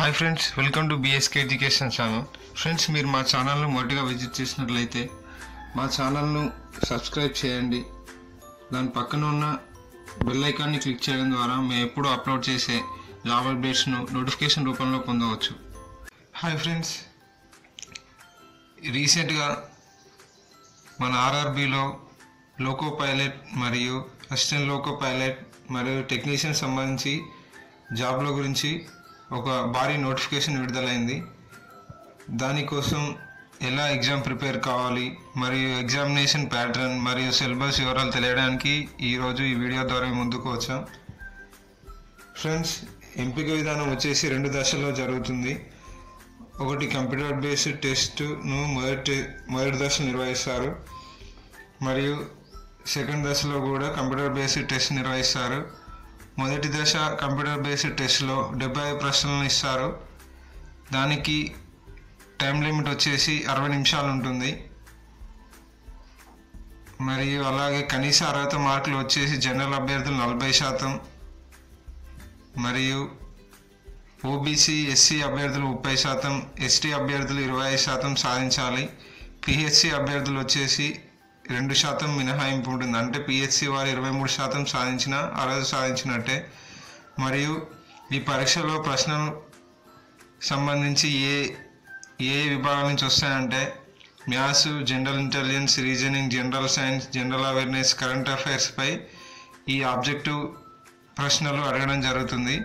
hi friends welcome to BSK education channel friends మీరు మా ఛానల్ను మొదటిగా విజిట్ చేసినట్లయితే మా ఛానల్ను సబ్స్క్రైబ్ చేయండి దాని పక్కన ఉన్న బెల్ ఐకాన్ని క్లిక్ చేయడం ద్వారా మేము ఎప్పుడు అప్లోడ్ చేసే జాబ్ అప్డేట్స్ను నోటిఫికేషన్ రూపంలో పొందవచ్చు హాయ్ ఫ్రెండ్స్ రీసెంట్గా మన ఆర్ఆర్బిలో లోకో పైలట్ మరియు అసిస్టెంట్ లోకో పైలట్ మరియు టెక్నీషియన్ సంబంధించి జాబ్ల గురించి ఒక భారీ నోటిఫికేషన్ విడుదలైంది దానికోసం ఎలా ఎగ్జామ్ ప్రిపేర్ కావాలి మరియు ఎగ్జామినేషన్ ప్యాటర్న్ మరియు సిలబస్ వివరాలు తెలియడానికి ఈరోజు ఈ వీడియో ద్వారా మీ ముందుకు వచ్చాం ఫ్రెండ్స్ ఎంపిక విధానం వచ్చేసి రెండు దశల్లో జరుగుతుంది ఒకటి కంప్యూటర్ బేస్డ్ టెస్ట్ను మొదటి మొదటి దశ నిర్వహిస్తారు మరియు సెకండ్ దశలో కూడా కంప్యూటర్ బేస్డ్ టెస్ట్ నిర్వహిస్తారు మొదటి దశ కంప్యూటర్ బేస్డ్ టెస్ట్లో డెబ్బై ఐదు ప్రశ్నలను ఇస్తారు దానికి టైం లిమిట్ వచ్చేసి అరవై నిమిషాలు ఉంటుంది మరియు అలాగే కనీస అర్హత మార్కులు వచ్చేసి జనరల్ అభ్యర్థులు నలభై శాతం మరియు ఓబీసీ ఎస్సీ అభ్యర్థులు ముప్పై శాతం ఎస్టీ అభ్యర్థులు ఇరవై ఐదు శాతం సాధించాలి పిహెచ్సి అభ్యర్థులు వచ్చేసి రెండు శాతం మినహాయింపు ఉంటుంది అంటే పిహెచ్సి వారు ఇరవై మూడు శాతం సాధించిన అర్హత సాధించినట్టే మరియు ఈ పరీక్షలో ప్రశ్నలు సంబంధించి ఏ ఏ విభాగం నుంచి వస్తాయంటే maths general intelligence reasoning general science general awareness current అఫైర్స్పై ఈ ఆబ్జెక్టివ్ ప్రశ్నలు అడగడం జరుగుతుంది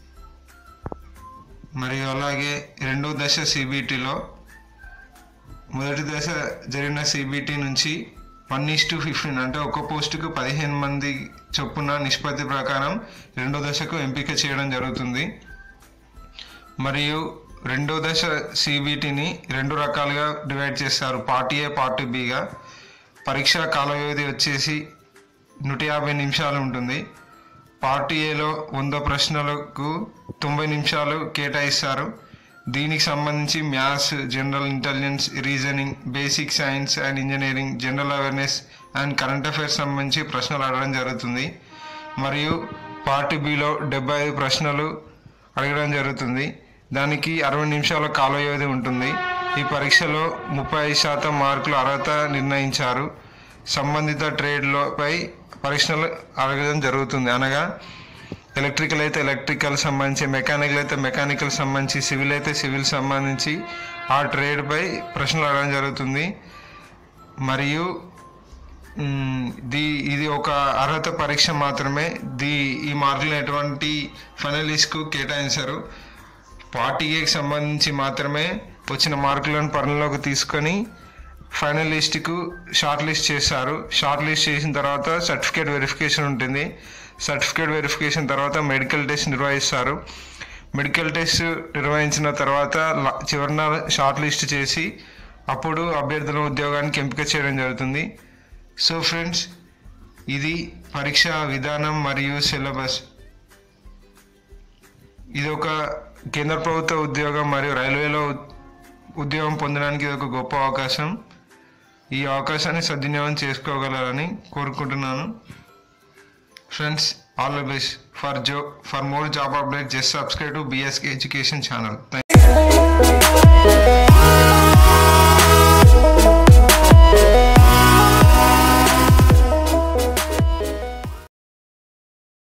మరియు అలాగే రెండో దశ సిబిటిలో మొదటి దశ జరిగిన సిబిటి నుంచి వన్ ఈస్ టు ఫిఫ్టీన్ అంటే ఒక పోస్టుకు పదిహేను మంది చొప్పున నిష్పత్తి ప్రకారం రెండో దశకు ఎంపిక చేయడం జరుగుతుంది మరియు రెండో దశ సిబిటిని రెండు రకాలుగా డివైడ్ చేస్తారు పార్ట్ ఏ పార్ట్ బిగా పరీక్ష కాల వ్యవధి వచ్చేసి నూట యాభై నిమిషాలు ఉంటుంది పార్ట్ ఏలో వంద ప్రశ్నలకు తొంభై నిమిషాలు కేటాయిస్తారు దీనికి సంబంధించి maths general intelligence reasoning basic science and engineering general awareness and current affairs సంబంధించి ప్రశ్నలు అడగడం జరుగుతుంది మరియు పార్ట్ బిలో డెబ్బై ఐదు ప్రశ్నలు అడగడం జరుగుతుంది దానికి అరవై నిమిషాల కాల వ్యవధి ఉంటుంది ఈ పరీక్షలో ముప్పై ఐదు శాతం మార్కులు అర్హత నిర్ణయించారు సంబంధిత ట్రేడ్లపై పరీక్షలు అడగడం జరుగుతుంది అనగా ఎలక్ట్రికల్ అయితే ఎలక్ట్రికల్ సంబంధించి మెకానికల్ అయితే మెకానికల్ సంబంధించి సివిల్ అయితే సివిల్ సంబంధించి ఆ ట్రేడ్పై ప్రశ్నలు అడగడం జరుగుతుంది మరియు మ్, ది ఇది ఒక అర్హత పరీక్ష మాత్రమే ది ఈ మార్కులు ఎటువంటి ఫైనలిస్ట్కు కేటాయించారు పార్టీ ఏకి సంబంధించి మాత్రమే వచ్చిన మార్కులను పరిగణలోకి తీసుకొని ఫైనల్ లిస్ట్కు షార్ట్ లిస్ట్ చేస్తారు షార్ట్ లిస్ట్ చేసిన తర్వాత సర్టిఫికేట్ వెరిఫికేషన్ ఉంటుంది సర్టిఫికేట్ వెరిఫికేషన్ తర్వాత మెడికల్ టెస్ట్ నిర్వహిస్తారు మెడికల్ టెస్ట్ నిర్వహించిన తర్వాత లా- చివరిన షార్ట్ లిస్ట్ చేసి అప్పుడు అభ్యర్థుల ఉద్యోగానికి ఎంపిక చేయడం జరుగుతుంది సో ఫ్రెండ్స్ ఇది పరీక్ష విధానం మరియు సిలబస్ ఇది ఒక కేంద్ర ప్రభుత్వ ఉద్యోగం మరియు రైల్వేలో ఉ- ఉద్యోగం పొందడానికి ఇది ఒక గొప్ప అవకాశం ఈ అవకాశాన్ని సద్వినియోగం చేసుకోగలరని కోరుకుంటున్నాను friends all the best for జో for more job update just subscribe to BSK education channel thank